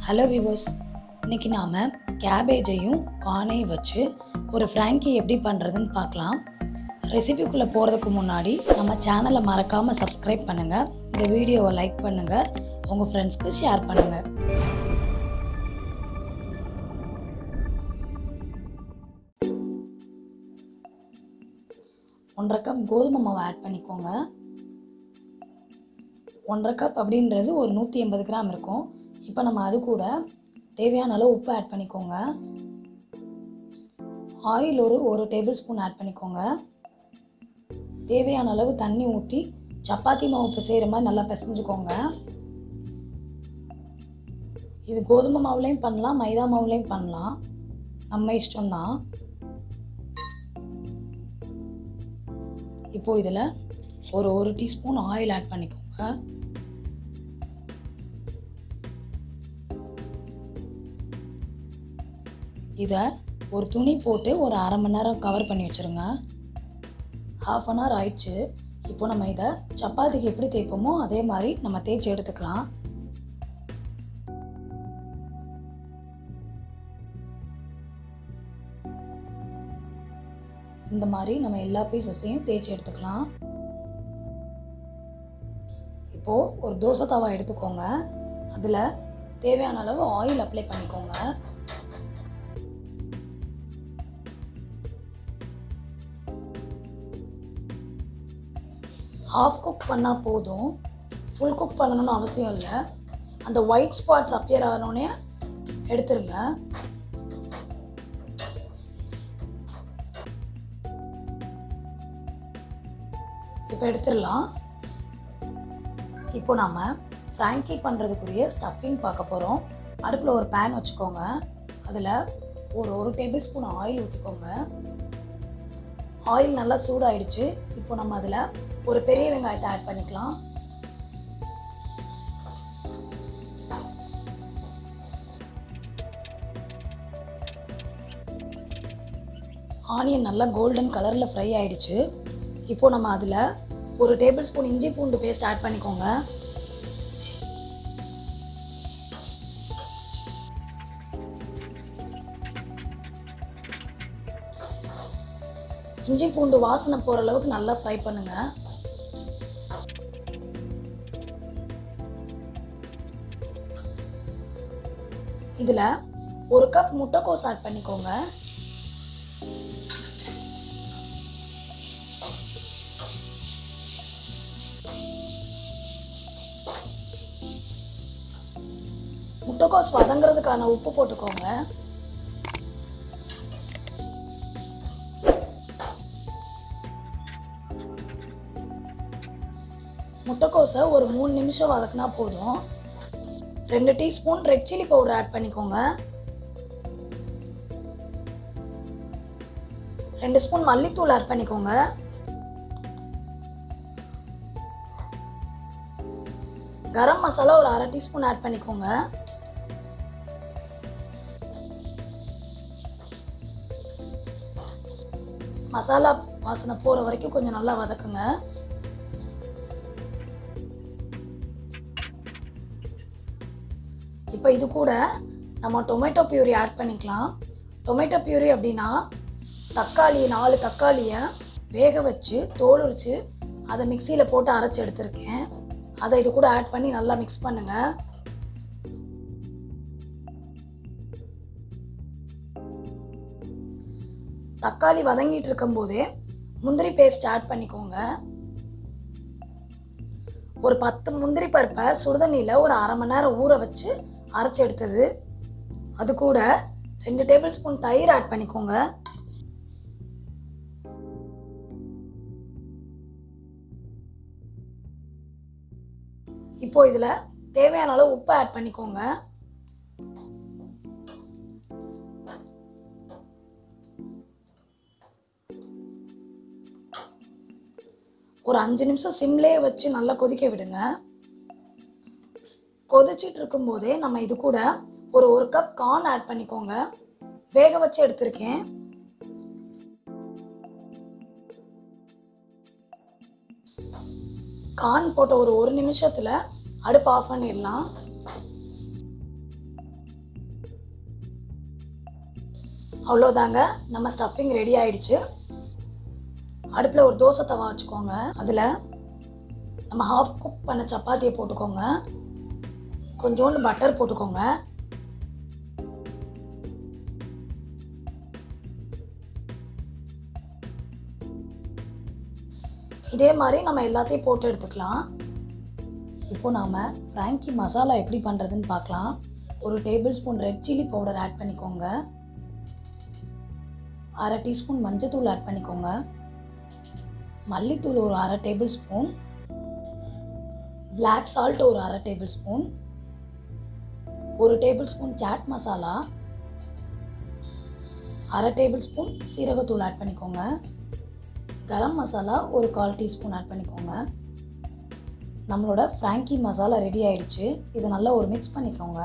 hello viewers இன்னைக்கு நாம் கேபேஜையும் கார்னையும் வச்சு ஒரு ஃப்ராங்கி எப்படி பண்ணுறதுன்னு பார்க்கலாம் ரெசிபிக்குள்ளே போகிறதுக்கு முன்னாடி நம்ம சேனலை மறக்காமல் சப்ஸ்கிரைப் பண்ணுங்கள் இந்த வீடியோவை லைக் பண்ணுங்கள் உங்கள் ஃப்ரெண்ட்ஸ்க்கு ஷேர் பண்ணுங்கள் ஒன்றரை கப் கோதுமை மாவு ஆட் பண்ணிக்கோங்க ஒன்றரை கப் அப்படின்றது ஒரு நூற்றி எண்பது கிராம் இருக்கும் இப்போ நம்ம அது கூட தேவையான அளவு உப்பு ஆட் பண்ணிக்கோங்க ஆயில் ஒரு ஒரு டேபிள் ஸ்பூன் ஆட் பண்ணிக்கோங்க தேவையான அளவு தண்ணி ஊற்றி சப்பாத்தி மாவு பிசைகிற மாதிரி நல்லா பிசைஞ்சுக்கோங்க இது கோதுமை மாவுலேயும் பண்ணலாம் மைதா மாவுலேயும் பண்ணலாம் நம்ம இஷ்டம்தான் இப்போ இதில் ஒரு ஒரு டீஸ்பூன் ஆயில் ஆட் பண்ணிக்கோங்க இதை ஒரு துணி போட்டு ஒரு அரை மணி நேரம் கவர் பண்ணி வச்சுருங்க ஹாஃப் அன் ஹவர் ஆயிடுச்சு இப்போ நம்ம இதை சப்பாத்திக்கு எப்படி தேய்ப்போமோ அதே மாதிரி நம்ம தேய்ச்சி எடுத்துக்கலாம் இந்த மாதிரி நம்ம எல்லா பீசஸையும் தேய்ச்சி எடுத்துக்கலாம் இப்போது ஒரு தோசை தவா எடுத்துக்கோங்க அதில் தேவையான அளவு ஆயில் அப்ளை பண்ணிக்கோங்க ஹாஃப் குக் பண்ணால் போதும் ஃபுல் குக் பண்ணணும்னு அவசியம் இல்லை அந்த ஒயிட் ஸ்பாட்ஸ் அப்பியர் ஆனோடனே எடுத்துருங்க இப்போ எடுத்துடலாம் இப்போ நம்ம ஃப்ராங்கி பண்ணுறதுக்குரிய ஸ்டஃபிங் பார்க்க போகிறோம் அடுப்பில் ஒரு பேன் வச்சுக்கோங்க அதில் ஒரு ஒரு டேபிள் ஸ்பூன் ஆயில் ஊற்றிக்கோங்க ஆயில் நல்லா சூடாயிடுச்சு இப்போ நம்ம அதில் ஒரு பெரிய வெங்காயத்தை ஆட் பண்ணிக்கலாம் ஆனியன் நல்லா கோல்டன் கலரில் ஃப்ரை ஆயிடுச்சு இப்போ நம்ம அதில் ஒரு டேபிள் ஸ்பூன் இஞ்சி பூண்டு பேஸ்ட் ஆட் பண்ணிக்கோங்க இஞ்சி பூண்டு வாசனை போகிற அளவுக்கு நல்லா ஃப்ரை பண்ணுங்க இதில் ஒரு கப் முட்டைக்கோஸ் ஆட் பண்ணிக்கோங்க முட்டைக்கோஸ் வதங்குறதுக்கான உப்பு போட்டுக்கோங்க முட்டைக்கோஸை ஒரு மூணு நிமிஷம் வதக்குனா போதும் ரெண்டு teaspoon red chilli powder add பண்ணிக்கோங்க ரெண்டு ஸ்பூன் மல்லித்தூள் ஆட் பண்ணிக்கோங்க கரம் மசாலா ஒரு அரை டீஸ்பூன் ஆட் பண்ணிக்கோங்க மசாலா வாசனை போகிற வரைக்கும் கொஞ்சம் நல்லா வதக்குங்க இப்போ இது கூட நம்ம டொமேட்டோ பியூரி ஆட் பண்ணிக்கலாம் டொமேட்டோ பியூரி அப்படின்னா தக்காளி நாலு தக்காளியை வேக வச்சு தோல் உரிச்சு அதை மிக்சியில் போட்டு அரைச்சி எடுத்திருக்கேன் அதை இது கூட ஆட் பண்ணி நல்லா மிக்ஸ் பண்ணுங்க தக்காளி வதங்கிட்டு இருக்கும் போதே முந்திரி பேஸ்ட் ஆட் பண்ணிக்கோங்க ஒரு பத்து முந்திரி பருப்பை சுடுதண்ணியில் ஒரு அரை மணி நேரம் ஊற வச்சு அரைச்சி எடுத்தது அது கூட ரெண்டு டேபிள் ஸ்பூன் தயிர் ஆட் பண்ணிக்கோங்க இப்போ இதில் தேவையான அளவு உப்பு ஆட் பண்ணிக்கோங்க ஒரு அஞ்சு நிமிஷம் சிம்லேயே வச்சு நல்லா கொதிக்க விடுங்க கொதிச்சிட்டு இருக்கும்போதே நம்ம இது கூட ஒரு ஒரு கப் கார்ன் ஆட் பண்ணிக்கோங்க வேக வச்சு எடுத்திருக்கேன் கார்ன் போட்ட ஒரு ஒரு நிமிஷத்தில் அடுப்பு ஆஃப் பண்ணிடலாம் அவ்வளோதாங்க நம்ம ஸ்டஃபிங் ரெடி ஆயிடுச்சு அடுப்பில் ஒரு தோசை தவா வச்சுக்கோங்க அதில் நம்ம ஹாஃப் குக் பண்ண சப்பாத்தியை போட்டுக்கோங்க கொஞ்சோண்டு பட்டர் போட்டுக்கோங்க இதே மாதிரி நம்ம எல்லாத்தையும் போட்டு எடுத்துக்கலாம் இப்போ நாம் ஃப்ராங்கி மசாலா எப்படி பண்ணுறதுன்னு பார்க்கலாம் ஒரு tablespoon red chilli powder add பண்ணிக்கோங்க அரை டீஸ்பூன் மஞ்சத்தூள் ஆட் பண்ணிக்கோங்க மல்லித்தூள் ஒரு அரை டேபிள் ஸ்பூன் பிளாக் சால்ட் ஒரு அரை டேபிள் ஸ்பூன் ஒரு டேபிள் ஸ்பூன் சாட் மசாலா அரை டேபிள் ஸ்பூன் சீரகத்தூள் ஆட் பண்ணிக்கோங்க கரம் மசாலா ஒரு கால் டீஸ்பூன் ஆட் பண்ணிக்கோங்க நம்மளோட ஃப்ராங்கி மசாலா ரெடி ஆயிடுச்சு இதை நல்லா ஒரு மிக்ஸ் பண்ணிக்கோங்க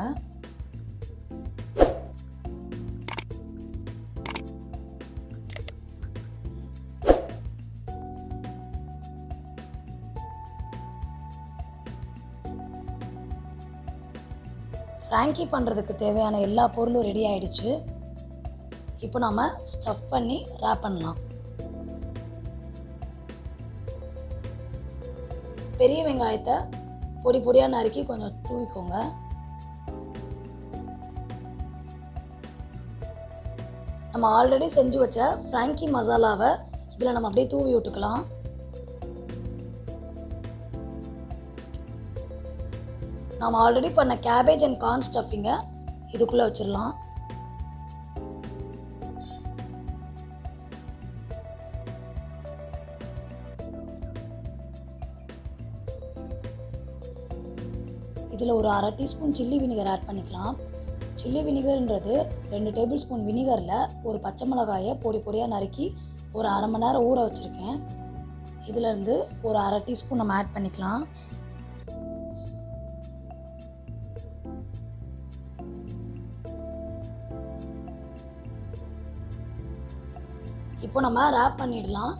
ஃப்ராங்கி பண்ணுறதுக்கு தேவையான எல்லா பொருளும் ரெடி ஆயிடுச்சு இப்போ நம்ம ஸ்டஃப் பண்ணி ரேப் பண்ணலாம் பெரிய வெங்காயத்தை பொடி பொடியாக நறுக்கி கொஞ்சம் தூவிக்கோங்க நம்ம ஆல்ரெடி செஞ்சு வச்ச ஃப்ராங்கி மசாலாவை இதில் நம்ம அப்படியே தூவி விட்டுக்கலாம் நாம் ஆல்ரெடி பண்ண கேபேஜ் அண்ட் கார்ன் ஸ்டஃபிங்கை இதுக்குள்ளே வச்சிடலாம் இதில் ஒரு அரை டீஸ்பூன் சில்லி வினிகர் ஆட் பண்ணிக்கலாம் சில்லி வினிகர்ன்றது ரெண்டு டேபிள் ஸ்பூன் வினிகரில் ஒரு பச்சை மிளகாயை பொடி பொடியாக நறுக்கி ஒரு அரை மணி நேரம் ஊற வச்சுருக்கேன் இதிலேருந்து ஒரு அரை டீஸ்பூன் நம்ம ஆட் பண்ணிக்கலாம் இப்போ நம்ம ரேப் பண்ணிடலாம்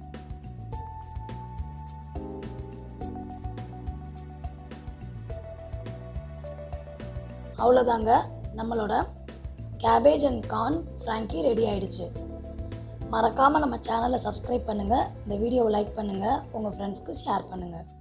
அவ்வளோதாங்க நம்மளோட cabbage and corn frankie ready ஆயிடுச்சு மறக்காமல் நம்ம சேனலை சப்ஸ்கிரைப் பண்ணுங்கள் இந்த வீடியோவை லைக் பண்ணுங்கள் உங்கள் ஃப்ரெண்ட்ஸ்க்கு ஷேர் பண்ணுங்கள்